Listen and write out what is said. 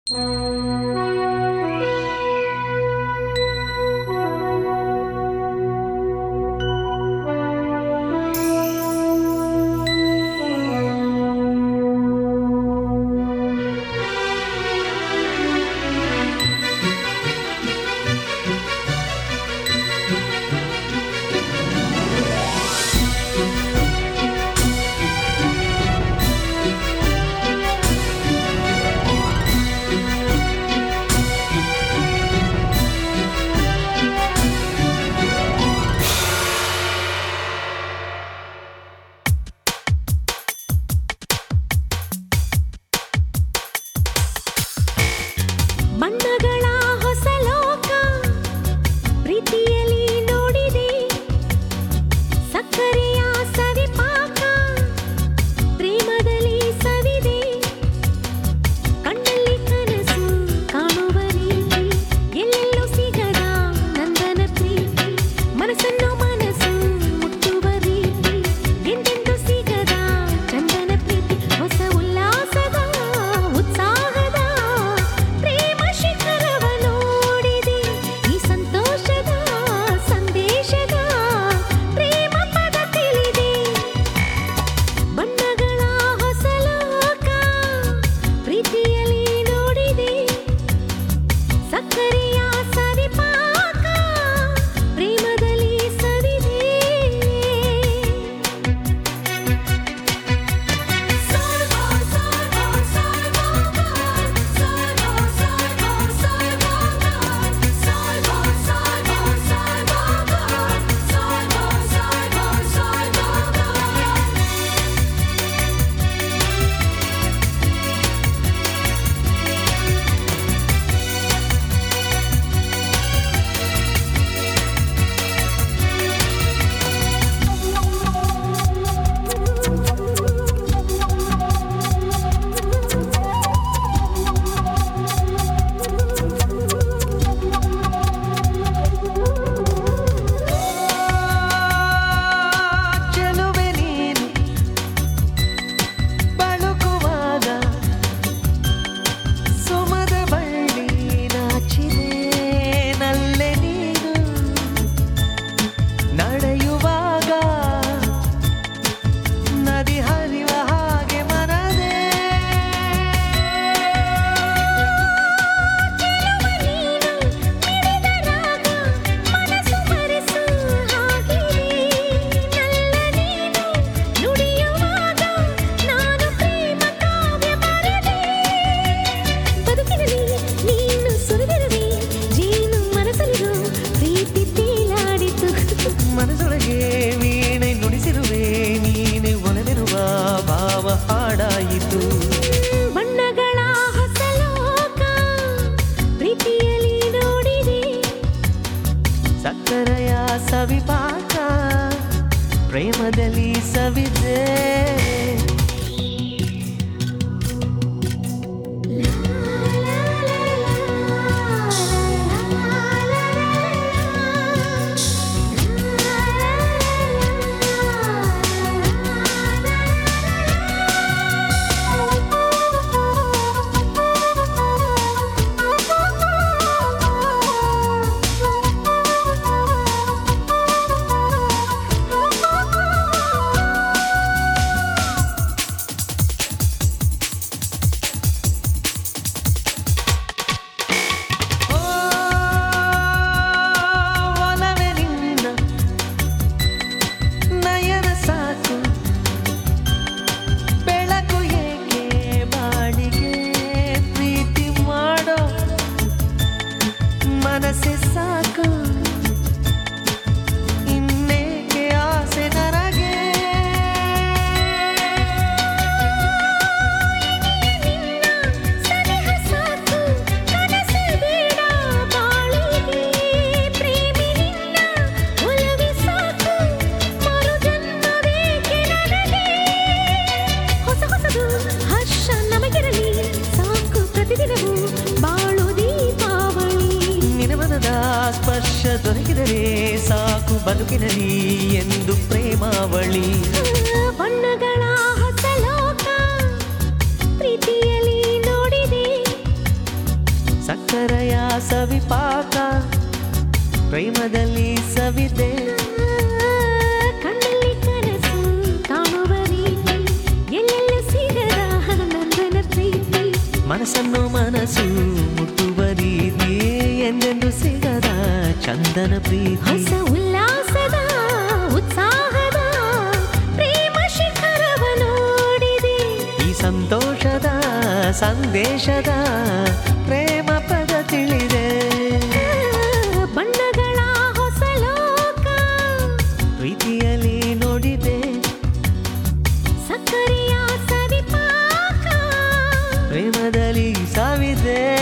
ಬಣ್ಣಗಳ ಹೊಸ ಲೋಕ ಪ್ರೀತಿಯಲ್ಲಿ ನೋಡಿದೆ ಸಕ್ಕರೆಯ ಸವಿಪಾಕ ಪ್ರೇಮದಲ್ಲಿ ಸವಿದೆ ಕಣ್ಣಲ್ಲಿ ಕನಸು ಕಾಣುವ ರೀತಿ ಎಲ್ಲೆಲ್ಲೂ ಸಿಗದ ನಂದನ ಪ್ರೀತಿ ಮನಸ್ಸನ್ನು ಮನಸ್ಸು ಮುಟ್ಟುವ ರೀತಿ ಎಂದೆಂದೂ ಸಿಗದ ಚಂದನ ಪ್ರೀತಿ ಹೊಸ ಉಲ್ಲಾಸದ ಉತ್ಸಾಹದ ಪ್ರೇಮ ಶಿಖರವ ನೋಡಿದೆ ಈ ಸಂತೋಷದ ಸಂದೇಶದ ಪ್ರೇಮ ಪದ ತಿಳಿದೆ ಬಣ್ಣಗಳ ಹೊಸ ಲೋಕ ಪ್ರೀತಿಯಲ್ಲಿ ನೋಡಿದೆ ಸಕ್ಕರೆಯ ಸವಿಪಾಕ ಪ್ರೇಮದಲ್ಲಿ ಸವಿದೆ ಚೆಲುವೆ ನೀನು ಬಳುಕುವಾಗ ಸುಮದ ಬಳ್ಳಿ ನಾಚಿದೆ ನಲ್ಲೆ ನೀನು ನಡೆಯುವಾಗ ನದಿ ಹರಿವ ಹಾಗೆ ಮನದೇ ನೀನು ಮಿಡಿದ ರಾಗ ಮನಸ್ಸು ಮರೆಸು ಹಾಗಿದೆ ನಲ್ಲ ನೀನು ನುಡಿಯುವಾಗ ನಾನು ಪ್ರೇಮ ಕಾವ್ಯ ಬರೆದೆ ಬದುಕಿನಲ್ಲಿ ನೀನು ಸುರಿದಿರುವೆ ಜೇನು ಮನಸ್ಸಲ್ಲಿರೋ ಪ್ರೀತಿ ತೇಲಾಡಿತು ಮನಸೊಳಗೆ ವೀಣೆ ನುಡಿಸಿರುವೆ ನೀನೆ ಒಲವಿರುವ ಭಾವ ಹಾಡಾಯಿತು ಬಣ್ಣಗಳ ಹೊಸ ಲೋಕ ಪ್ರೀತಿಯಲ್ಲಿ ನೋಡಿದೆ ಸಕ್ಕರೆಯ ಸವಿಪಾಕ ಪ್ರೇಮದಲ್ಲಿ ಸವಿದೆ ಓ, ಒಲವೇ ನಿನ್ನ ನಯನ ಸಾಕು ಬೆಳಕು ಏಕೆ ಬಾಡಿಗೆ ಪ್ರೀತಿ ಮಾಡೋ ಮನಸ್ಸೆ ಸಾಕು ಇನ್ನೇಕೆ ಆಸೆ ನನಗೆ ಸನಿಹ ಸಾಕು ಕನಸು ಬೇಡ ಬಾಳಿಗೆ ಪ್ರೇಮಿ ನಿನ್ನ ಒಲವೇ ಸಾಕು ಮರು ಜನ್ಮವೇಕೆ ನನಗೆ ಹೊಸ ಹೊಸದು ಹರ್ಷ ನಮಗಿರಲಿ ಸಾಕು ಪ್ರತಿದಿನವೂ ಬಾಳು ದೀಪಾವಳಿ ನಿನಮನದ ಸ್ಪರ್ಶ ದೊರಕಿದರೆ ಸಾಕು ಬದುಕಿನಲ್ಲಿ ಎಂದು ಪ್ರೇಮಾವಳಿ ಬಣ್ಣಗಳ ಹೊಸ ಲೋಕ ಪ್ರೀತಿಯಲ್ಲಿ ನೋಡಿದೆ ಸವಿಪಾಕ ಪ್ರೇಮದಲ್ಲಿ ಸವಿದೆ ಕಣ್ಣಲ್ಲಿ ಕನಸು ಕಾಣುವ ರೀತಿ ಎಲ್ಲೆಲ್ಲ ಸಿಗದ ನಂದನ ಪ್ರೀತಿ ಮನಸ್ಸನ್ನು ಮನಸ್ಸು ಮುಟ್ಟುವ ರೀತಿ ಎಂದೆಂದು ಸಿಗದ ಚಂದನ ಪ್ರೀತಿ ಹೊಸ ಉಲ್ಲಾಸದ ಉತ್ಸಾಹದ ಪ್ರೇಮ ಶಿಖರವ ನೋಡಿದೆ ಈ ಸಂತೋಷದ ಸಂದೇಶದ ಪ್ರೇಮ ಪದ ತಿಳಿದೆ ಬಣ್ಣಗಳ ಹೊಸ ಲೋಕ ಪ್ರೀತಿಯಲ್ಲಿ ನೋಡಿದೆ ಸಕ್ಕರೆಯ ಸವಿಪಾಕ ಪ್ರೇಮದಲ್ಲಿ ಸಾವಿದೆ